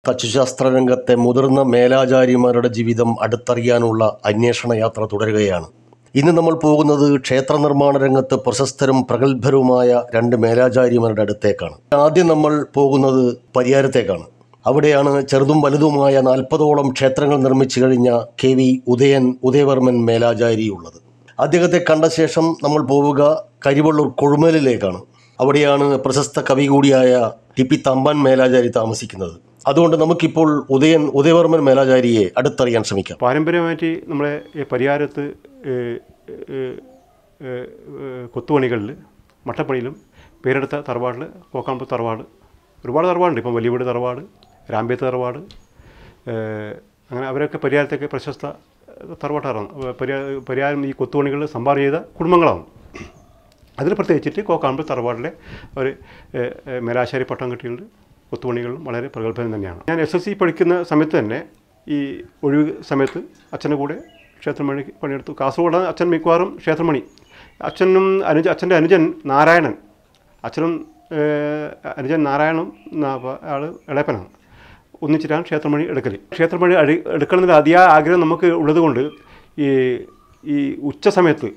തച്ചുശാസ്ത്ര രംഗത്തെ മുതിർന്ന മേലാചാര്യമാരുടെ ജീവിതം അടുത്തറിയാനുള്ള അന്വേഷണ യാത്ര തുടരുകയാണ് ഇന്ന് നമ്മൾ പോകുന്നത് ക്ഷേത്ര നിർമ്മാണ രംഗത്ത് പ്രശസ്തരും പ്രഗത്ഭരുമായ രണ്ട് മേലാചാര്യമാരുടെ അടുത്തേക്കാണ് ആദ്യം നമ്മൾ പോകുന്നത് പരിയാരത്തേക്കാണ് അവിടെയാണ് ചെറുതും വലുതുമായ നാൽപ്പതോളം ക്ഷേത്രങ്ങൾ നിർമ്മിച്ചു കഴിഞ്ഞ കെ വി ഉദയൻ ഉദയവർമ്മൻ മേലാചാരി ഉള്ളത് അദ്ദേഹത്തെ കണ്ട ശേഷം നമ്മൾ പോവുക കരിവള്ളൂർ കൊഴുമലിലേക്കാണ് അവിടെയാണ് പ്രശസ്ത കവി കൂടിയായ ടി പി തമ്പാൻ മേലാചാരി താമസിക്കുന്നത് അതുകൊണ്ട് നമുക്കിപ്പോൾ ഉദയൻ ഉദയവർമ്മൻ മേലാചാരിയെ അടുത്തറിയാൻ ശ്രമിക്കാം പാരമ്പര്യമായിട്ട് നമ്മളെ ഈ പരിയാരത്ത് ഏഹ്, ഏഹ്, ഏഹ്, ഏഹ്, കൊത്തുപണികളിൽ മട്ടപ്പണിയിലും പേരെടുത്ത തറവാടിൽ കോക്കാമ്പ് തറവാട് ഒരുപാട് തറവാടുണ്ട് ഇപ്പം വലിയവീട് തറവാട് രാമ്പേത്ത് തറവാട് ഏഹ്, അങ്ങനെ അവരൊക്കെ പരിയാരത്തൊക്കെ പ്രശസ്ത തറവാട്ടാറാണ് പരിയാ പരിയാരം ഈ കൊത്തുപണികളിൽ സംഭാവന ചെയ്ത കുടുംബങ്ങളാണ് അതിൽ പ്രത്യേകിച്ചിട്ട് കോക്കാമ്പ് തറവാടിലെ ഒരു ഏഹ്, ഏഹ്, മേലാശാരി പട്ടം കിട്ടിയുണ്ട് കൊത്തുപണികളും വളരെ പ്രഗത്ഭൻ തന്നെയാണ് ഞാൻ എസ് എസ് സി പഠിക്കുന്ന സമയത്ത് തന്നെ ഈ ഒഴിവ് സമയത്ത് അച്ഛൻ്റെ കൂടെ ക്ഷേത്രമണി പണിയെടുത്തു കാസർഗോഡ് അച്ഛൻ മിക്കവാറും ക്ഷേത്രമണി അച്ഛനും അനുജ അച്ഛൻ്റെ അനുജൻ നാരായണൻ അച്ഛനും ഏഹ്, അനുജൻ നാരായണനും ആൾ ഇളയപ്പനാണ് ഒന്നിച്ചിട്ടാണ് ക്ഷേത്രമണി എടുക്കൽ ക്ഷേത്രമണി അടി എടുക്കണമെന്നൊരു അതിയായ ആഗ്രഹം നമുക്ക് ഉള്ളതുകൊണ്ട് ഈ ഈ ഉച്ച സമയത്ത്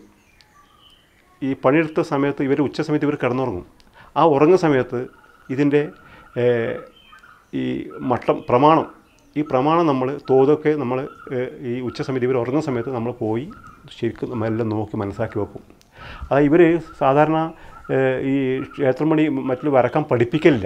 ഈ പണിയെടുത്ത സമയത്ത് ഇവർ ഉച്ച സമയത്ത് ഇവർ കിടന്നുറങ്ങും ആ ഉറങ്ങുന്ന സമയത്ത് ഇതിൻ്റെ ഏഹ്, ഈ മട്ടം പ്രമാണം ഈ പ്രമാണം നമ്മൾ തോതൊക്കെ നമ്മൾ ഏഹ്, ഈ ഉച്ച സമയത്ത് ഇവർ ഉറങ്ങുന്ന സമയത്ത് നമ്മൾ പോയി ശരിക്കും നമ്മളെല്ലാം നോക്കി മനസ്സിലാക്കി വെക്കും അത് ഇവർ സാധാരണ ഏഹ്, ഈ ക്ഷേത്രമണി മറ്റുള്ള വരക്കാൻ പഠിപ്പിക്കലില്ല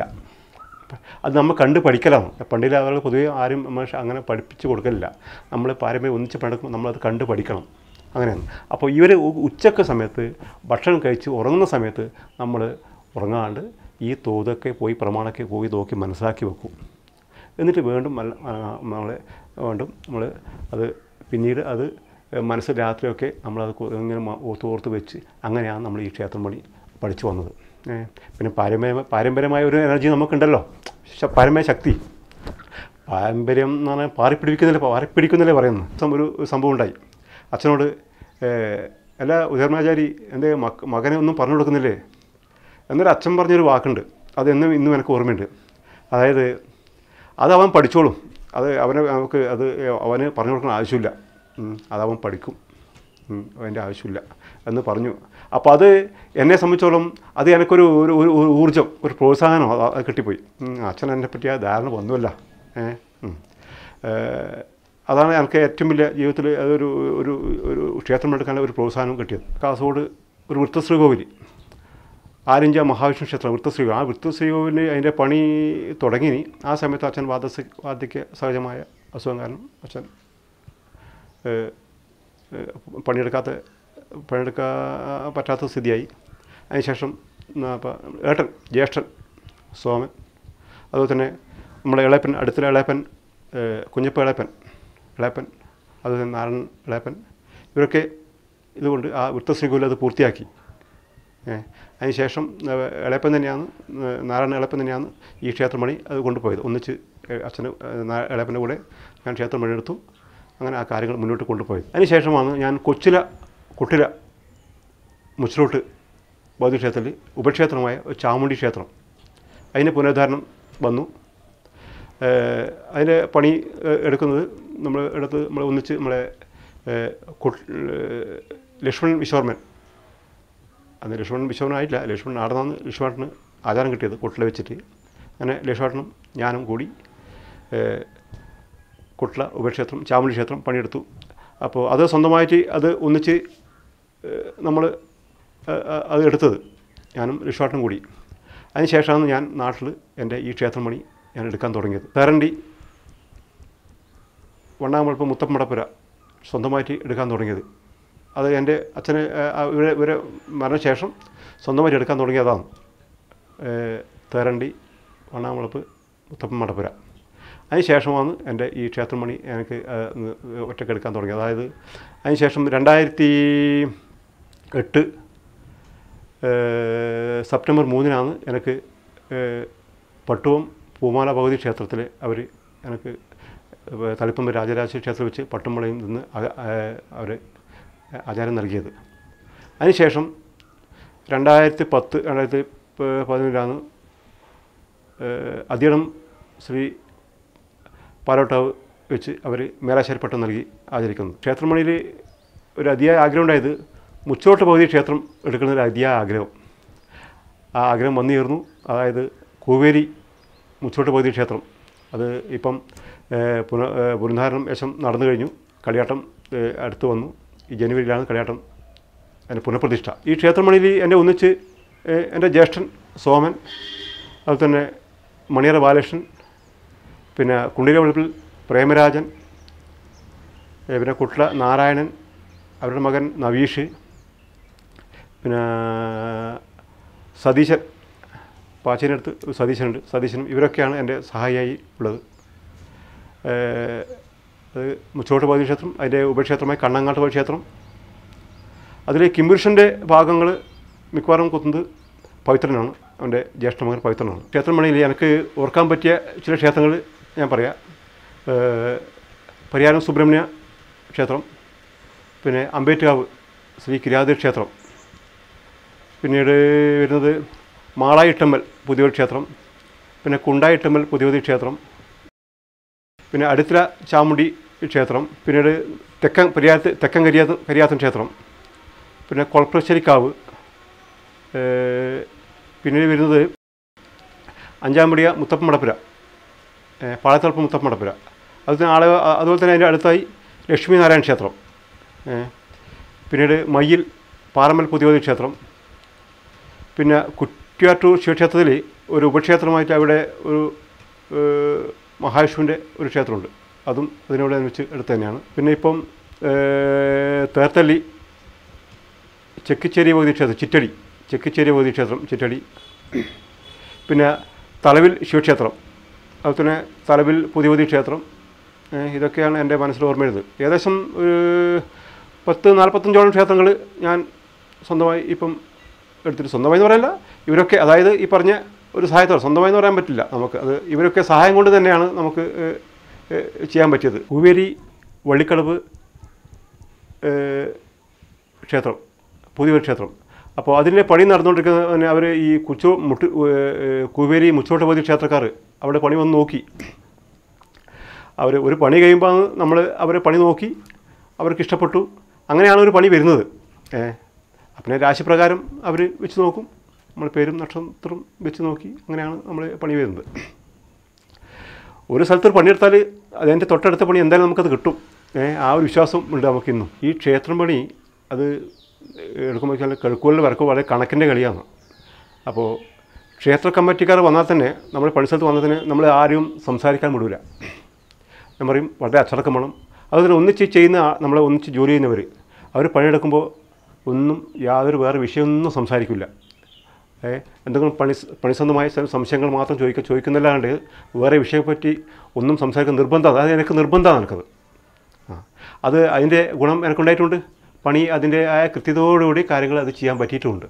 അത് നമ്മൾ കണ്ട് പഠിക്കലാണ് പണ്ടിലെ ആളുകൾ പൊതുവേ ആരും നമ്മൾ അങ്ങനെ പഠിപ്പിച്ച് കൊടുക്കലില്ല നമ്മൾ പാരമ്പര്യം ഒന്നിച്ച് പഠിക്കുമ്പോൾ നമ്മളത് കണ്ട് പഠിക്കണം അങ്ങനെയാണ് അപ്പോൾ ഇവർ ഉച്ചക്ക് സമയത്ത് ഭക്ഷണം കഴിച്ച് ഉറങ്ങുന്ന സമയത്ത് നമ്മൾ ഉറങ്ങാണ്ട് ഈ തോതൊക്കെ പോയി പ്രമാണമൊക്കെ പോയി നോക്കി മനസ്സിലാക്കി വെക്കും എന്നിട്ട് വീണ്ടും മല്ല- ആ, നമ്മളെ വീണ്ടും നമ്മൾ അത് പിന്നീട് അത് മനസ്സ് രാത്രിയൊക്കെ നമ്മളത് കൊ- ഇങ്ങനെ മ- ഓർത്ത് ഓർത്ത് വെച്ച് അങ്ങനെയാണ് നമ്മൾ ഈ ക്ഷേത്രം പണി പഠിച്ചു വന്നത് ഏ, പിന്നെ പാരമ്പര്യ പാരമ്പര്യമായ ഒരു എനർജി നമുക്കുണ്ടല്ലോ ശ- പാരമ്പര്യ ശക്തി പാരമ്പര്യം എന്ന് പറഞ്ഞാൽ പാറിപ്പിടിക്കുന്നില്ല പാറിപ്പിടിക്കുന്നില്ലേ പറയുന്നത് സം- ഒരു സംഭവം ഉണ്ടായി അച്ഛനോട് ഏ, അല്ല ഉദയർമാചാരി എൻ്റെ മക മകനെ ഒന്നും പറഞ്ഞു കൊടുക്കുന്നില്ലേ എന്നൊരു അച്ഛൻ പറഞ്ഞൊരു വാക്കുണ്ട് അത് എന്നും ഇന്നും എനിക്ക് ഓർമ്മയുണ്ട് അതായത് അത് അവൻ പഠിച്ചോളും അത് അവനെ നമുക്ക് അത് അവന് പറഞ്ഞു കൊടുക്കുന്ന ആവശ്യമില്ല ഉം, അതവൻ പഠിക്കും ഉം, അതിൻ്റെ ആവശ്യമില്ല എന്ന് പറഞ്ഞു അപ്പോൾ അത് എന്നെ സംബന്ധിച്ചോളം അത് എനിക്കൊരു ഒരു ഒരു ഒരു ഊർജ്ജം ഒരു പ്രോത്സാഹനം അത് അത് കിട്ടിപ്പോയി ഉം, അച്ഛൻ എന്നെ പറ്റി ആ ധാരണ വന്നുമല്ല ഏ ഉം. ഏഹ്, അതാണ് എനിക്ക് ഏറ്റവും വലിയ ജീവിതത്തിൽ അതൊരു ഒരു ഒരു ക്ഷേത്രം എടുക്കാൻ ഒരു പ്രോത്സാഹനം കിട്ടിയത് കാസർഗോഡ് ഒരു വൃത്തശ്രീ കോവിൽ ആരഞ്ച മഹാവിഷ്ണു ക്ഷേത്രം വൃത്തശ്രീ ആ വൃത്തശ്രീ കോവിലിന് അതിൻ്റെ പണി തുടങ്ങി ആ സമയത്ത് അച്ഛൻ വാദസ് വാർദ്ധക്യ സഹജമായ അസുഖം കാരണം അച്ഛൻ ഏഹ്, ഏഹ്, പണിയെടുക്കാത്ത പണിയെടുക്കാൻ പറ്റാത്ത സ്ഥിതിയായി അതിനുശേഷം ന- പ- ഏട്ടൻ ജ്യേഷ്ഠൻ സോമൻ അതുപോലെ തന്നെ നമ്മുടെ ഇളയപ്പൻ അടുത്തുള്ള ഇളയപ്പൻ ഏഹ്, കുഞ്ഞപ്പ ഇളയപ്പൻ ഇളയപ്പൻ അതുപോലെ തന്നെ നാരായണൻ ഇളയപ്പൻ ഇവരൊക്കെ ഇതുകൊണ്ട് ആ വൃത്തശ്രീകുലം അത് പൂർത്തിയാക്കി ഏ, അതിനുശേഷം ഏഹ്, ഇളയപ്പൻ തന്നെയാണ് ഏഹ്, നാരായണ ഇളയപ്പൻ തന്നെയാണ് ഈ ക്ഷേത്രമണി അത് കൊണ്ടുപോയത് ഒന്നിച്ച് ഏഹ്, അച്ഛന് ഏഹ്, നാ- ഇളയപ്പൻ്റെ കൂടെ ഞാൻ ക്ഷേത്രമണി എടുത്തു അങ്ങനെ ആ കാര്യങ്ങൾ മുന്നോട്ട് കൊണ്ടുപോയത് അതിനുശേഷമാണ് ഞാൻ കൊച്ചില കുട്ടില മുച്ചിലോട്ട് ബൗദ്ധ ക്ഷേത്രത്തിൽ ഉപക്ഷേത്രമായ ഒരു ചാമുണ്ഡി ക്ഷേത്രം അതിന് പുനരുദ്ധാരണം വന്നു ഏഹ്, അതിൻ്റെ പണി ഏഹ്, എടുക്കുന്നത് നമ്മൾ എടുത്ത് നമ്മൾ ഒന്നിച്ച് നമ്മളെ ഏഹ്, കുട്ട്- ഏഹ്, ലക്ഷ്മണൻ വിശ്വർമ്മൻ അന്ന് ലക്ഷ്മണൻ വിശ്വനായിട്ടില്ല ലക്ഷ്മണൻ ആടുന്നാന്ന് ലക്ഷ്മണന് ആചാരം കിട്ടിയത് കൊട്ടില വെച്ചിട്ട് അങ്ങനെ ലക്ഷ്മണനും ഞാനും കൂടി ഏഹ്, കൊട്ടില ഉപക്ഷേത്രം ചാമുണ്ഡി ക്ഷേത്രം പണിയെടുത്തു അപ്പോൾ അത് സ്വന്തമായിട്ട് അത് ഒന്നിച്ച് നമ്മൾ അത് എടുത്തത് ഞാനും ലക്ഷ്മണനും കൂടി അതിനുശേഷമാണ് ഞാൻ നാട്ടിൽ എൻ്റെ ഈ ക്ഷേത്രം പണി ഞാൻ എടുക്കാൻ തുടങ്ങിയത് തേറണ്ടി വണ്ണാമ്പളപ്പ് മുത്തപ്പമടപ്പുര സ്വന്തമായിട്ട് എടുക്കാൻ തുടങ്ങിയത് അത് എൻ്റെ അച്ഛന് ഏഹ്, ആ ഇവരെ ഇവരെ മരണശേഷം സ്വന്തമായിട്ട് എടുക്കാൻ തുടങ്ങിയതാണ് ഏഹ്, തേറണ്ടി വണ്ണാമ്പളപ്പ് മുത്തപ്പൻ മടപ്പുര അതിനുശേഷമാണ് എൻ്റെ ഈ ക്ഷേത്രമണി എനിക്ക് ഏഹ്, ഒന്ന് ഒറ്റയ്ക്ക് എടുക്കാൻ തുടങ്ങിയത് അതായത് അതിനുശേഷം രണ്ടായിരത്തി എട്ട് ഏഹ്, സെപ്റ്റംബർ മൂന്നിനാണ് എനിക്ക് ഏഹ്, പട്ടുവം പൂമാല ഭഗവതി ക്ഷേത്രത്തിൽ അവർ എനിക്ക് തളിപ്പമ്പ് രാജരാജ ക്ഷേത്രം വെച്ച് പട്ടുമ്പളയിൽ നിന്ന് അവർ ആചാരം നൽകിയത് അതിനുശേഷം രണ്ടായിരത്തി പത്ത് രണ്ടായിരത്തി പ- പതിനൊന്നിലാണ് ഏഹ്, അധിയണം ശ്രീ പാലോട്ടാവ് വെച്ച് അവർ മേലാശ്ശേരി പട്ടം നൽകി ആചരിക്കുന്നത് ക്ഷേത്രമണിയിൽ ഒരു അതിയായ ആഗ്രഹം ഉണ്ടായത് മുച്ചോട്ട് പകുതി ക്ഷേത്രം എടുക്കുന്ന ഒരു അതിയായ ആഗ്രഹം ആ ആഗ്രഹം വന്നു ചേർന്നു അതായത് കൂവേരി മുച്ചോട്ട് പകുതി ക്ഷേത്രം അത് ഇപ്പം ഏഹ്, പുന ഏഹ്, പുനരുദ്ധാരണം വേഷം നടന്നു കഴിഞ്ഞു കളിയാട്ടം ഏഹ്, അടുത്ത് വന്നു ഈ ജനുവരിയിലാണ് കളിയാട്ടം അതിൻ്റെ പുനഃപ്രതിഷ്ഠ ഈ ക്ഷേത്രമണിയിൽ എന്നെ ഒന്നിച്ച് ഏഹ്, എൻ്റെ ജ്യേഷ്ഠൻ സോമൻ അതുപോലെ തന്നെ മണിയറ ബാലകൃഷ്ണൻ പിന്നെ കുണ്ടിര വെളുപ്പിൽ പ്രേമരാജൻ ഏഹ്, പിന്നെ കുട്ട്ല നാരായണൻ അവരുടെ മകൻ നവീഷ് പിന്നെ സതീശൻ പാച്ചേനടുത്ത് ഒരു സതീശനുണ്ട് സതീശനും ഇവരൊക്കെയാണ് എൻ്റെ സഹായിയായി ഉള്ളത് ഏഹ്, അത് മുച്ചോട്ട് പകുതി ക്ഷേത്രം അതിൻ്റെ ഉപക്ഷേത്രമായ കണ്ണങ്ങാട്ട് പകുതി ക്ഷേത്രം അതിൽ കിംപുരുഷൻ്റെ ഭാഗങ്ങൾ മിക്കവാറും കുത്തുന്നത് പവിത്രനാണ് അവൻ്റെ ജ്യേഷ്ഠമകൻ പവിത്രനാണ് ക്ഷേത്രമണിയിൽ എനിക്ക് ഓർക്കാൻ പറ്റിയ ചില ക്ഷേത്രങ്ങൾ ഞാൻ പറയാം ഏഹ്, പരിയാരം സുബ്രഹ്മണ്യ ക്ഷേത്രം പിന്നെ അമ്പേറ്റുകാവ് ശ്രീ കിരാതി ക്ഷേത്രം പിന്നീട് വരുന്നത് മാളായിട്ടമ്മൽ പുതിയൊരു ക്ഷേത്രം പിന്നെ കുണ്ടായിട്ടമ്മൽ പുതിയൊരു ക്ഷേത്രം പിന്നെ അടുത്തില ചാമുണ്ടി ക്ഷേത്രം പിന്നീട് തെക്കൻ പരിയാത്ത് തെക്കൻ കരിയാത്ത കരിയാത്തൻ ക്ഷേത്രം പിന്നെ കൊളപ്രശ്ശേരിക്കാവ് ഏഹ് പിന്നീട് വരുന്നത് അഞ്ചാമ്പടിയ മുത്തപ്പൻ മടപ്പുര ഏഹ് പാളത്തളപ്പ് മുത്തപ്പൻ മടപ്പുര അതുപോലെ ആളെ അതുപോലെ തന്നെ അതിൻ്റെ അടുത്തായി ലക്ഷ്മി നാരായണ ക്ഷേത്രം ഏഹ് പിന്നീട് മയ്യിൽ പാറമ്മൽ പുതിയോതി ക്ഷേത്രം പിന്നെ കുറ്റ്യാറ്റൂർ ശിവക്ഷേത്രത്തിൽ ഒരു ഉപക്ഷേത്രമായിട്ട് അവിടെ ഒരു ഏഹ്, മഹാവിഷ്ണുവിൻ്റെ ഒരു ക്ഷേത്രമുണ്ട് അതും അതിനോട് അനുബന്ധിച്ച് എടുത്ത് തന്നെയാണ് പിന്നെ ഇപ്പം ഏഹ്, തേർത്തല്ലി ചെക്കിച്ചേരി ഭഗവതി ക്ഷേത്രം ചിറ്റടി ചെക്കിച്ചേരി ഭഗവതി ക്ഷേത്രം ചിറ്റടി പിന്നെ തലവിൽ ശിവക്ഷേത്രം അതുപോലെ തന്നെ തലവിൽ പുതിയവതി ക്ഷേത്രം ഏഹ്, ഇതൊക്കെയാണ് എൻ്റെ മനസ്സിൽ ഓർമ്മ വരുന്നത് ഏകദേശം ഒരു പത്ത് നാൽപ്പത്തഞ്ചോളം ക്ഷേത്രങ്ങൾ ഞാൻ സ്വന്തമായി ഇപ്പം എടുത്തിട്ട് സ്വന്തമായി എന്ന് പറയല്ല ഇവരൊക്കെ അതായത് ഈ പറഞ്ഞ ഒരു സഹായത്തോടെ സ്വന്തമായി എന്ന് പറയാൻ പറ്റില്ല നമുക്ക് അത് ഇവരൊക്കെ സഹായം കൊണ്ട് തന്നെയാണ് നമുക്ക് ഏഹ്, ഏഹ്, ചെയ്യാൻ പറ്റിയത് പൂവേരി വള്ളിക്കടവ് ഏഹ്, ക്ഷേത്രം പുതിയൊരു ക്ഷേത്രം അപ്പോൾ അതിൻ്റെ പണി നടന്നുകൊണ്ടിരിക്കുന്ന അവർ ഈ കുച്ചോ മുട്ട് ഏഹ്, കുവേരി മുച്ചോട്ടപതി ക്ഷേത്രക്കാർ അവിടെ പണി വന്ന് നോക്കി അവർ ഒരു പണി കഴിയുമ്പോൾ നമ്മൾ അവരെ പണി നോക്കി അവർക്ക് ഇഷ്ടപ്പെട്ടു അങ്ങനെയാണ് ഒരു പണി വരുന്നത് ഏ അപ്പം രാശിപ്രകാരം അവർ വെച്ച് നോക്കും നമ്മൾ പേരും നക്ഷത്രം വെച്ച് നോക്കി അങ്ങനെയാണ് നമ്മൾ പണി വരുന്നത് ഒരു സ്ഥലത്ത് ഒരു പണിയെടുത്താൽ അതിൻ്റെ തൊട്ടടുത്ത പണി എന്തായാലും നമുക്കത് കിട്ടും ഏ ആ ഒരു വിശ്വാസം ഉണ്ട് നമുക്കിന്നും ഈ ക്ഷേത്രം പണി അത് എടുക്കുമ്പോൾ വെച്ചാൽ കിഴക്കുകളിൽ വരക്ക് വളരെ കണക്കിൻ്റെ കളിയാണ് അപ്പോൾ ക്ഷേത്ര കമ്മിറ്റിക്കാർ വന്നാൽ തന്നെ നമ്മൾ പണിസ്ഥലത്ത് വന്നാൽ തന്നെ നമ്മൾ ആരും സംസാരിക്കാൻ വിടൂല ഞാൻ പറയും വളരെ അച്ചടക്കം വേണം അതുപോലെ ഒന്നിച്ച് ചെയ്യുന്ന ആ- നമ്മളെ ഒന്നിച്ച് ജോലി ചെയ്യുന്നവർ അവർ പണിയെടുക്കുമ്പോൾ ഒന്നും യാതൊരു വേറെ വിഷയമൊന്നും സംസാരിക്കില്ല ഏ എന്തെങ്കിലും പണി പണിസന്ധമായ ചില സംശയങ്ങൾ മാത്രം ചോദിക്കുക ചോദിക്കുന്നില്ലാണ്ട് വേറെ വിഷയത്തെപ്പറ്റി ഒന്നും സംസാരിക്കാൻ നിർബന്ധം അതായത് എനിക്ക് നിർബന്ധമാണ് എനിക്കത് ആ അത് അതിൻ്റെ ഗുണം എനിക്കുണ്ടായിട്ടുണ്ട് പണി അതിൻ്റെ ആയ കൃത്യതയോടുകൂടി കാര്യങ്ങൾ അത് ചെയ്യാൻ പറ്റിയിട്ടുമുണ്ട്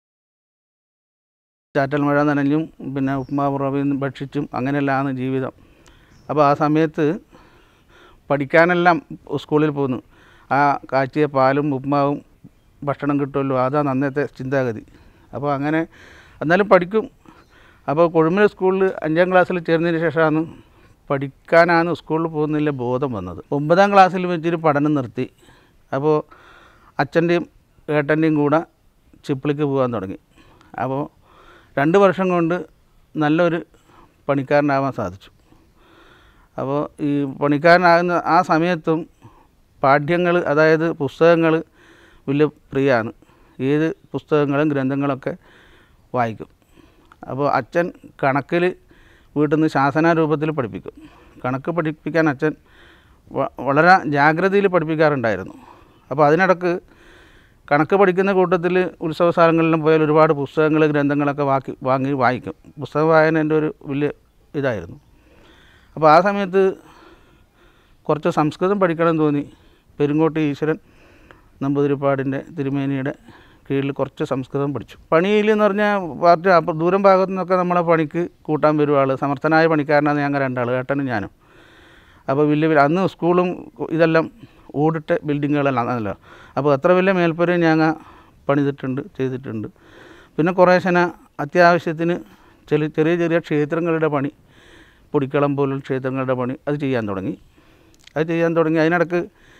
ചാറ്റൽ മഴ നനഞ്ഞും പിന്നെ ഉപ്മാവ് റവയും ഭക്ഷിച്ചും അങ്ങനെയെല്ലാമാണ് ജീവിതം അപ്പോൾ ആ സമയത്ത് പഠിക്കാനെല്ലാം സ്കൂളിൽ പോന്നു ആ കാച്ചിയ പാലും ഉപ്മാവും ഭക്ഷണം കിട്ടുമല്ലോ അതാണ് അന്നത്തെ ചിന്താഗതി അപ്പോൾ അങ്ങനെ എന്നാലും പഠിക്കും അപ്പോൾ കൊഴുമല സ്കൂളിൽ അഞ്ചാം ക്ലാസ്സിൽ ചേർന്നതിന് ശേഷമാണ് പഠിക്കാനാണ് സ്കൂളിൽ പോകുന്നതിലെ ബോധം വന്നത് ഒമ്പതാം ക്ലാസ്സിൽ വെച്ചൊരു പഠനം നിർത്തി അപ്പോൾ അച്ഛൻ്റെയും ഏട്ടൻ്റെയും കൂടെ ചിപ്പിളിക്ക് പോകാൻ തുടങ്ങി അപ്പോൾ രണ്ട് വർഷം കൊണ്ട് നല്ലൊരു പണിക്കാരനാവാൻ സാധിച്ചു അപ്പോൾ ഈ പണിക്കാരനാകുന്ന ആ സമയത്തും പാഠ്യങ്ങൾ അതായത് പുസ്തകങ്ങൾ വലിയ പ്രിയമാണ് ഏത് പുസ്തകങ്ങളും ഗ്രന്ഥങ്ങളൊക്കെ വായിക്കും അപ്പോൾ അച്ഛൻ കണക്കിൽ വീട്ടിൽ നിന്ന് ശാസന രൂപത്തിൽ പഠിപ്പിക്കും കണക്ക് പഠിപ്പിക്കാൻ അച്ഛൻ വ- വളരെ ജാഗ്രതയിൽ പഠിപ്പിക്കാറുണ്ടായിരുന്നു അപ്പോൾ അതിനിടക്ക് കണക്ക് പഠിക്കുന്ന കൂട്ടത്തിൽ ഉത്സവ സ്ഥലങ്ങളിലും പോയാൽ ഒരുപാട് പുസ്തകങ്ങൾ ഗ്രന്ഥങ്ങളൊക്കെ വാക്കി വാങ്ങി വായിക്കും പുസ്തക വായന എൻ്റെ ഒരു വലിയ ഇതായിരുന്നു അപ്പോൾ ആ സമയത്ത് കുറച്ച് സംസ്കൃതം പഠിക്കണം എന്ന് തോന്നി പെരുങ്കോട്ട് ഈശ്വരൻ നമ്പൂതിരിപ്പാടിൻ്റെ തിരുമേനിയുടെ കീഴിൽ കുറച്ച് സംസ്കൃതം പഠിച്ചു പണിയിൽ എന്ന് പറഞ്ഞാൽ കുറച്ച് അപ്പം ദൂരം ഭാഗത്തു നിന്നൊക്കെ നമ്മളെ പണിക്ക് കൂട്ടാൻ വരും ആൾ സമർത്ഥനായ പണിക്കാരനാണ് ഞങ്ങൾ രണ്ടാൾ ഏട്ടനും ഞാനും അപ്പോൾ വലിയ വലിയ അന്ന് സ്കൂളും ഇതെല്ലാം ഓടിട്ട ബിൽഡിങ്ങുകളെല്ലാം ആണല്ലോ അപ്പോൾ അത്ര വലിയ മേൽപ്പുരയും ഞങ്ങൾ പണിതിട്ടുണ്ട് ചെയ്തിട്ടുണ്ട് പിന്നെ കുറേശ്ശന അത്യാവശ്യത്തിന് ചെറിയ ചെറിയ ചെറിയ ക്ഷേത്രങ്ങളുടെ പണി പൊടിക്കളം പോലുള്ള ക്ഷേത്രങ്ങളുടെ പണി അത് ചെയ്യാൻ തുടങ്ങി അത് ചെയ്യാൻ തുടങ്ങി അതിനിടക്ക്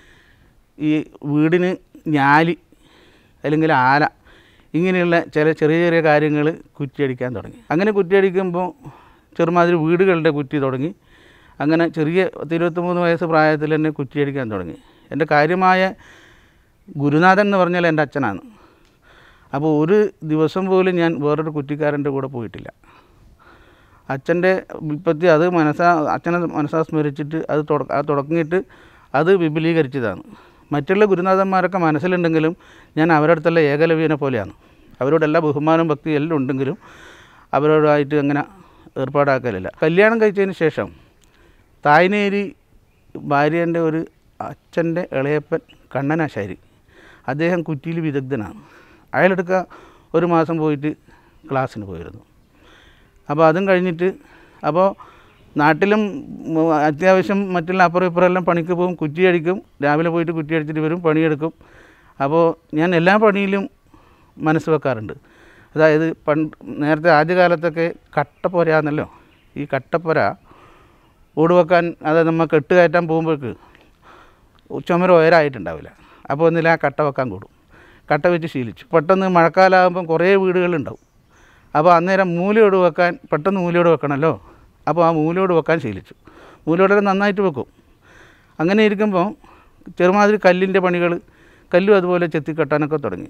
ഈ വീടിന് ഞാലി അല്ലെങ്കിൽ ആല ഇങ്ങനെയുള്ള ചില ചെറിയ ചെറിയ കാര്യങ്ങൾ കുറ്റിയടിക്കാൻ തുടങ്ങി അങ്ങനെ കുറ്റിയടിക്കുമ്പോൾ ചെറുമാതിരി വീടുകളുടെ കുറ്റി തുടങ്ങി അങ്ങനെ ചെറിയ പത്ത് ഇരുപത്തിമൂന്ന് വയസ്സ് പ്രായത്തിൽ തന്നെ കുറ്റിയടിക്കാൻ തുടങ്ങി എൻ്റെ കാര്യമായ ഗുരുനാഥൻ എന്ന് പറഞ്ഞാൽ എൻ്റെ അച്ഛനാണ് അപ്പോൾ ഒരു ദിവസം പോലും ഞാൻ വേറൊരു കുറ്റിക്കാരൻ്റെ കൂടെ പോയിട്ടില്ല അച്ഛൻ്റെ വിപത്തി അത് മനസ്സാ അച്ഛനെ മനസ്സാ സ്മരിച്ചിട്ട് അത് തുട അത് തുടങ്ങിയിട്ട് അത് വിപുലീകരിച്ചതാണ് മറ്റുള്ള ഗുരുനാഥന്മാരൊക്കെ മനസ്സിലുണ്ടെങ്കിലും ഞാൻ അവരുടെ അടുത്തുള്ള ഏകലവ്യനെ പോലെയാണ് അവരോട് എല്ലാ ബഹുമാനവും ഭക്തി എല്ലാം ഉണ്ടെങ്കിലും അവരോടായിട്ട് അങ്ങനെ ഏർപ്പാടാക്കലില്ല കല്യാണം കഴിച്ചതിന് ശേഷം തായ്നേരി ഭാര്യേൻ്റെ ഒരു അച്ഛൻ്റെ ഇളയപ്പൻ കണ്ണനാശാരി അദ്ദേഹം കുറ്റിയിൽ വിദഗ്ധനാണ് അയാളെടുക്ക ഒരു മാസം പോയിട്ട് ക്ലാസ്സിന് പോയിരുന്നു അപ്പോൾ അതും കഴിഞ്ഞിട്ട് അപ്പോൾ നാട്ടിലും ഉം, അത്യാവശ്യം മറ്റുള്ള അപ്പുറം ഇപ്പുറം എല്ലാം പണിക്ക് പോകും കുറ്റി അടിക്കും രാവിലെ പോയിട്ട് കുറ്റി അടിച്ചിട്ട് വരും പണിയെടുക്കും അപ്പോൾ ഞാൻ എല്ലാ പണിയിലും മനസ്സ് വെക്കാറുണ്ട് അതായത് പണ്ട് നേരത്തെ ആദ്യകാലത്തൊക്കെ കട്ടപ്പൊരയാന്നല്ലോ ഈ കട്ടപ്പൊര ഓട് വെക്കാൻ അതായത് നമ്മൾ കെട്ട് കയറ്റാൻ പോകുമ്പോഴേക്ക് ചുമര ഉയരമായിട്ടുണ്ടാവില്ല അപ്പോൾ ഒന്നില്ല ആ കട്ട വെക്കാൻ കൂടും കട്ട വെച്ച് ശീലിച്ചു പെട്ടെന്ന് മഴക്കാലമാകുമ്പം കുറേ വീടുകളുണ്ടാവും അപ്പോൾ അന്നേരം മൂലയോട് വെക്കാൻ പെട്ടെന്ന് മൂലയോട് വെക്കണമല്ലോ അപ്പോൾ ആ മൂലയോട് വെക്കാൻ ശീലിച്ചു മൂലയോടെ നന്നായിട്ട് വെക്കും അങ്ങനെ ഇരിക്കുമ്പോൾ ചെറുമാതിരി കല്ലിൻ്റെ പണികൾ കല്ലും അതുപോലെ ചെത്തിക്കെട്ടാനൊക്കെ തുടങ്ങി